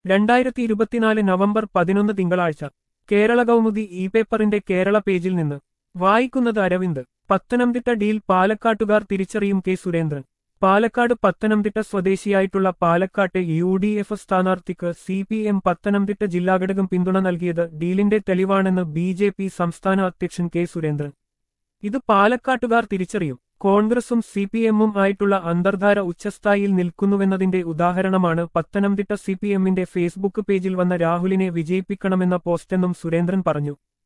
രണ്ടായിരത്തി ഇരുപത്തിനാല് നവംബർ പതിനൊന്ന് തിങ്കളാഴ്ച കേരള കൗമുദി ഇ പേപ്പറിന്റെ കേരള പേജിൽ നിന്ന് വായിക്കുന്നത് അരവിന്ദ് പത്തനംതിട്ട ഡീൽ പാലക്കാട്ടുകാർ തിരിച്ചറിയും കെ സുരേന്ദ്രൻ പാലക്കാട് പത്തനംതിട്ട സ്വദേശിയായിട്ടുള്ള പാലക്കാട്ടെ യു ഡി എഫ് സ്ഥാനാർത്ഥിക്ക് സി പി എം പത്തനംതിട്ട ജില്ലാഘടകം പിന്തുണ നൽകിയത് ഡീലിന്റെ തെളിവാണെന്ന് ബി ജെ പി സംസ്ഥാന അധ്യക്ഷൻ കെ സുരേന്ദ്രൻ ഇത് പാലക്കാട്ടുകാർ തിരിച്ചറിയും കോൺഗ്രസും സി പി എമ്മും ആയിട്ടുള്ള അന്തർധാര ഉച്ചസ്ഥായിയിൽ നിൽക്കുന്നുവെന്നതിന്റെ ഉദാഹരണമാണ് പത്തനംതിട്ട സി പി എമ്മിന്റെ ഫേസ്ബുക്ക് പേജിൽ വന്ന രാഹുലിനെ വിജയിപ്പിക്കണമെന്ന പോസ്റ്റെന്നും സുരേന്ദ്രൻ പറഞ്ഞു